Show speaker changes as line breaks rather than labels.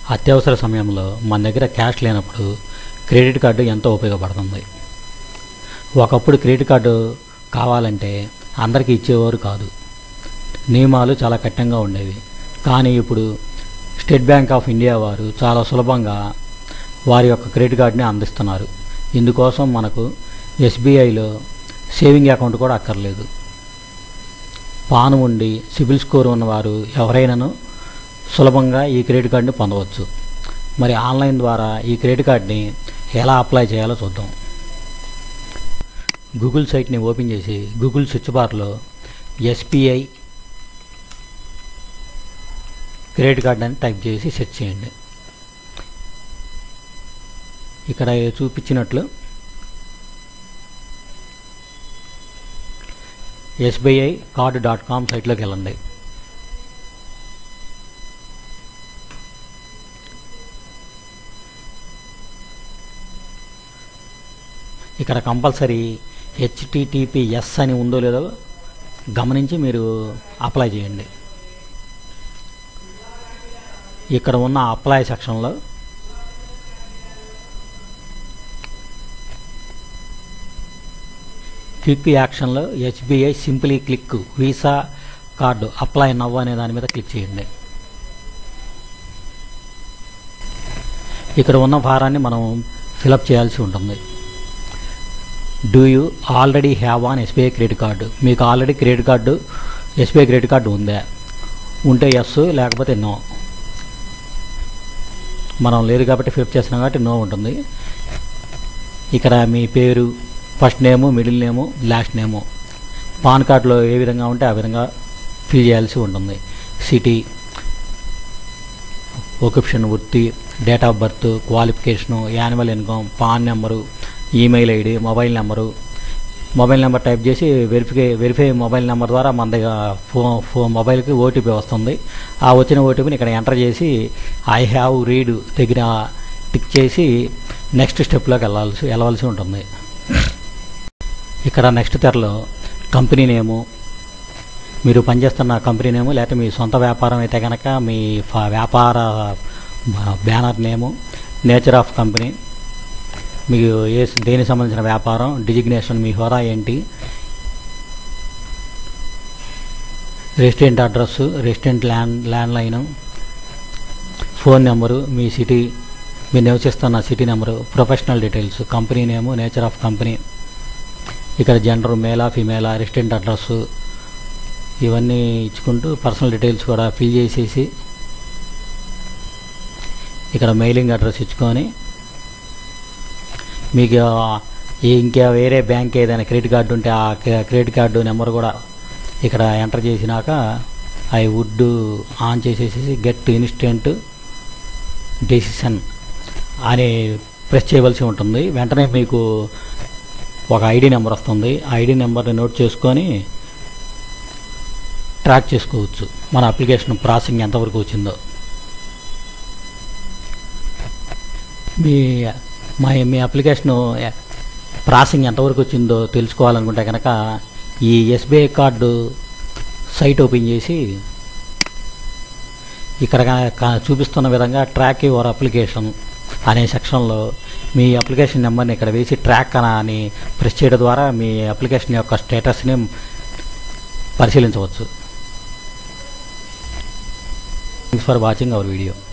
అత్యవసర సమయంలో మన దగ్గర క్యాష్ లేనప్పుడు క్రెడిట్ కార్డు ఎంతో ఉపయోగపడుతుంది ఒకప్పుడు క్రెడిట్ కార్డు కావాలంటే అందరికీ ఇచ్చేవారు కాదు నియమాలు చాలా కఠినంగా ఉండేవి కానీ ఇప్పుడు స్టేట్ బ్యాంక్ ఆఫ్ ఇండియా వారు చాలా సులభంగా వారి యొక్క క్రెడిట్ కార్డుని అందిస్తున్నారు ఇందుకోసం మనకు ఎస్బీఐలో సేవింగ్ అకౌంట్ కూడా అక్కర్లేదు పాను ఉండి సిబిల్ స్కోర్ ఉన్నవారు ఎవరైనాను సులభంగా ఈ క్రెడిట్ కార్డుని పొందవచ్చు మరి ఆన్లైన్ ద్వారా ఈ క్రెడిట్ కార్డ్ని ఎలా అప్లై చేయాలో చూద్దాం గూగుల్ సైట్ని ఓపెన్ చేసి గూగుల్ స్విచ్ బార్లో ఎస్బీఐ క్రెడిట్ కార్డ్ అని టైప్ చేసి సెర్చ్ చేయండి ఇక్కడ చూపించినట్లు ఎస్బీఐ కార్డు డాట్ కామ్ సైట్లోకి వెళ్ళండి ఇక్కడ కంపల్సరీ హెచ్టిటిపిఎస్ అని ఉందో లేదో గమనించి మీరు అప్లై చేయండి ఇక్కడ ఉన్న అప్లై సెక్షన్లో క్విక్ యాక్షన్లో హెచ్బిఐ simply click visa card apply నవ్వు అనే దాని మీద క్లిక్ చేయండి ఇక్కడ ఉన్న ఫారాన్ని మనం ఫిలప్ చేయాల్సి ఉంటుంది do you already have an SBI credit card మీకు already credit card SBI credit card ఉందా ఉంటే ఎస్ లేకపోతే నో మనం లేదు కాబట్టి ఫిలప్ చేస్తున్నాం కాబట్టి నో ఉంటుంది ఇక్కడ మీ పేరు first name middle name last name PAN కార్డులో ఏ విధంగా ఉంటే ఆ విధంగా ఫిల్ చేయాల్సి ఉంటుంది సిటీ ఒక్యుప్షన్ వృత్తి date of birth qualification annual income PAN number email ID mobile number mobile number type చేసి వెరిఫికే వెరిఫై మొబైల్ నెంబర్ ద్వారా మన దగ్గర ఫో ఫో మొబైల్కి ఓటీపీ వస్తుంది ఆ వచ్చిన ఓటీపీని ఇక్కడ ఎంటర్ చేసి ఐ హ్యావ్ రీడ్ దగ్గర టిక్ చేసి నెక్స్ట్ స్టెప్లోకి వెళ్ళాల్సి వెళ్ళవలసి ఉంటుంది ఇక్కడ నెక్స్ట్ తెరలో కంపెనీ నేము మీరు పనిచేస్తున్న కంపెనీ నేము లేకపోతే మీ సొంత వ్యాపారం అయితే కనుక మీ ఫ- వ్యాపార బ- banner name nature of company మీకు ఏ దేనికి సంబంధించిన వ్యాపారం డిజిగ్నేషన్ మీ హోదా ఏంటి resident address resident land land line phone number మీ సిటీ మీరు నివసిస్తున్న city number professional details company name nature of company ఇక్కడ జెండర్ మేలా ఫీమేలా రెసిడెంట్ అడ్రస్ ఇవన్నీ ఇచ్చుకుంటూ పర్సనల్ డీటెయిల్స్ కూడా ఫిల్ చేసేసి ఇక్కడ మెయిలింగ్ అడ్రస్ ఇచ్చుకొని మీకు ఆ, ఈ ఇంకా వేరే బ్యాంక్ ఏదైనా క్రెడిట్ కార్డు ఉంటే ఆ క్రె- క్రెడిట్ కార్డు నెంబర్ కూడా ఇక్కడ ఎంటర్ చేసినాక ఐ వుడ్ ఆన్ చేసేసి గెట్ ఇన్స్టెంట్ డెసిషన్ అని ప్రెస్ చేయవలసి ఉంటుంది వెంటనే మీకు ఒక ఐడి నెంబర్ వస్తుంది ఐడి నెంబర్ని నోట్ చేసుకొని ట్రాక్ చేసుకోవచ్చు మన అప్లికేషన్ ప్రాసెసింగ్ ఎంతవరకు వచ్చిందో మీ మా మీ అప్లికేషను ప్రాసెసింగ్ ఎంతవరకు వచ్చిందో తెలుసుకోవాలనుకుంటే కనుక ఈ ఎస్బీఐ కార్డు సైట్ ఓపెన్ చేసి ఇక్కడ కా- కా- చూపిస్తున్న విధంగా ట్రాక్ యువర్ అప్లికేషన్ అనే సెక్షన్లో మీ అప్లికేషన్ నెంబర్ని ఇక్కడ వేసి ట్రాక్ అన అని ప్రెస్ చేయడం ద్వారా మీ అప్లికేషన్ యొక్క స్టేటస్ని పరిశీలించవచ్చు thanks for watching our video